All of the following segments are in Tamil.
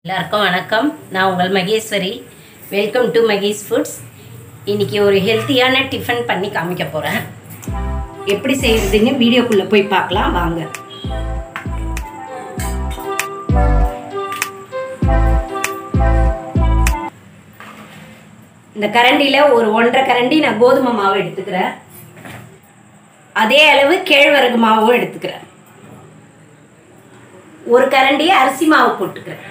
எல்லாருக்கும் வணக்கம் நான் உங்கள் Maheswari welcome to Mahesh foods இன்னைக்கு ஒரு ஹெல்த்தியான டிஃபன் பண்ணி காமிக்க போகிறேன் எப்படி செய்யறதுன்னு வீடியோக்குள்ளே போய் பார்க்கலாம் வாங்க இந்த கரண்டியில் ஒரு ஒன்றரை கரண்டி நான் கோதுமை மாவு எடுத்துக்கிறேன் அதே அளவு கேழ்வரகு மாவும் எடுத்துக்கிறேன் ஒரு கரண்டி அரிசி மாவு போட்டுக்கிறேன்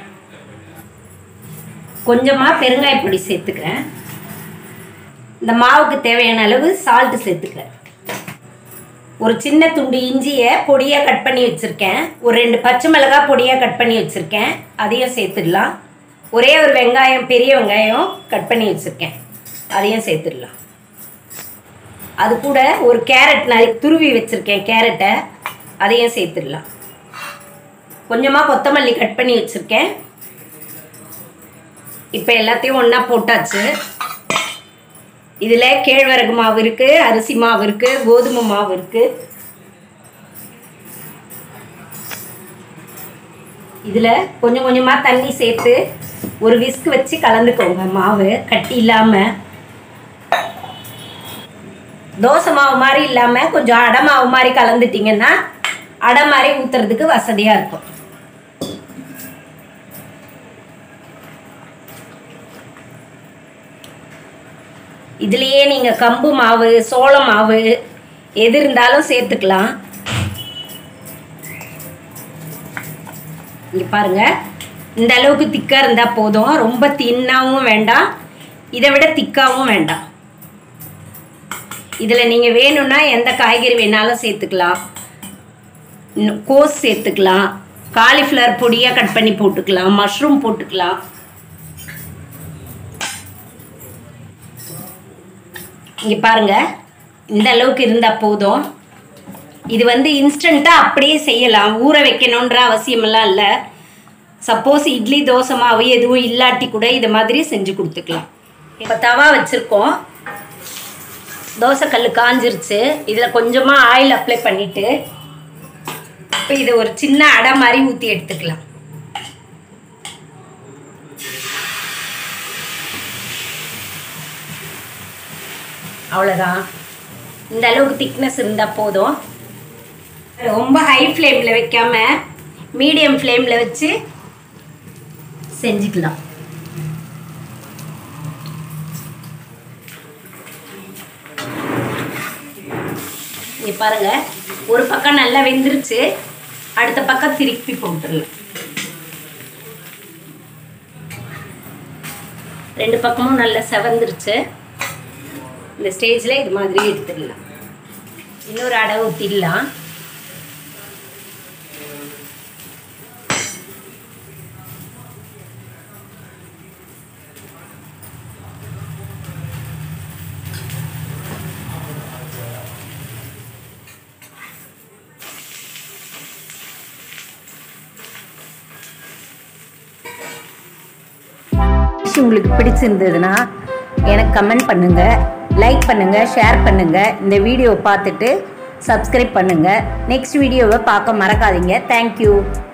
கொஞ்சமாக பெருங்காய பொடி சேர்த்துக்கிறேன் இந்த மாவுக்கு தேவையான அளவு சால்ட்டு சேர்த்துக்கிறேன் ஒரு சின்ன துண்டு இஞ்சியை பொடியாக கட் பண்ணி வச்சுருக்கேன் ஒரு ரெண்டு பச்சை மிளகாய் பொடியாக கட் பண்ணி வச்சுருக்கேன் அதையும் சேர்த்துடலாம் ஒரே ஒரு வெங்காயம் பெரிய வெங்காயம் கட் பண்ணி வச்சுருக்கேன் அதையும் சேர்த்துடலாம் அது கூட ஒரு கேரட் நான் துருவி வச்சுருக்கேன் கேரட்டை அதையும் சேர்த்துடலாம் கொஞ்சமாக கொத்தமல்லி கட் பண்ணி வச்சுருக்கேன் இப்போ எல்லாத்தையும் ஒன்றா போட்டாச்சு இதில் கேழ்வரகு மாவு இருக்குது அரிசி மாவு இருக்குது கோதுமை மாவு இருக்குது இதில் கொஞ்சம் கொஞ்சமாக தண்ணி சேர்த்து ஒரு விஸ்க் வச்சு கலந்துக்கோங்க மாவு கட்டி இல்லாமல் தோசை மாவு மாதிரி இல்லாமல் கொஞ்சம் அடை மாவு மாதிரி கலந்துட்டிங்கன்னா அடை மாதிரி ஊற்றுறதுக்கு வசதியாக இருக்கும் இதுலேயே நீங்கள் கம்பு மாவு சோள மாவு எது இருந்தாலும் சேர்த்துக்கலாம் இங்கே பாருங்கள் இந்த அளவுக்கு திக்காக இருந்தால் போதும் ரொம்ப தின்னாகவும் வேண்டாம் இதை விட திக்காகவும் வேண்டாம் இதில் நீங்கள் வேணும்னா எந்த காய்கறி வேணாலும் சேர்த்துக்கலாம் இன்னும் கோஸ் சேர்த்துக்கலாம் காலிஃப்ளவர் பொடியாக கட் பண்ணி போட்டுக்கலாம் மஷ்ரூம் போட்டுக்கலாம் இங்கே பாருங்கள் இந்த அளவுக்கு இருந்தால் போதும் இது வந்து இன்ஸ்டண்ட்டாக அப்படியே செய்யலாம் ஊற வைக்கணுன்ற அவசியமெல்லாம் இல்லை சப்போஸ் இட்லி தோசை மாவு எதுவும் இல்லாட்டி கூட இது மாதிரி செஞ்சு கொடுத்துக்கலாம் இப்போ தவா வச்சுருக்கோம் தோசைக்கல் காஞ்சிருச்சு இதில் கொஞ்சமாக ஆயில் அப்ளை பண்ணிவிட்டு இப்போ இதை ஒரு சின்ன அடை மாதிரி ஊற்றி எடுத்துக்கலாம் அவ்வளோதான் இந்த அளவுக்கு திக்னஸ் இருந்தால் போதும் ரொம்ப ஹை ஃப்ளேமில் வைக்காம மீடியம் ஃப்ளேமில் வச்சு செஞ்சுக்கலாம் இங்கே பாருங்கள் ஒரு பக்கம் நல்லா வெந்துருச்சு அடுத்த பக்கம் திருப்பி போட்டுடலாம் ரெண்டு பக்கமும் நல்லா செவந்துருச்சு இந்த ஸ்டேஜில் இது மாதிரி எடுத்துடலாம் இன்னொரு அடை ஊற்றிடலாம் உங்களுக்கு பிடிச்சிருந்ததுன்னா எனக்கு கமெண்ட் பண்ணுங்கள் லைக் பண்ணுங்கள் ஷேர் பண்ணுங்கள் இந்த வீடியோவை பார்த்துட்டு சப்ஸ்கிரைப் பண்ணுங்கள் நெக்ஸ்ட் வீடியோவை பார்க்க மறக்காதீங்க தேங்க்யூ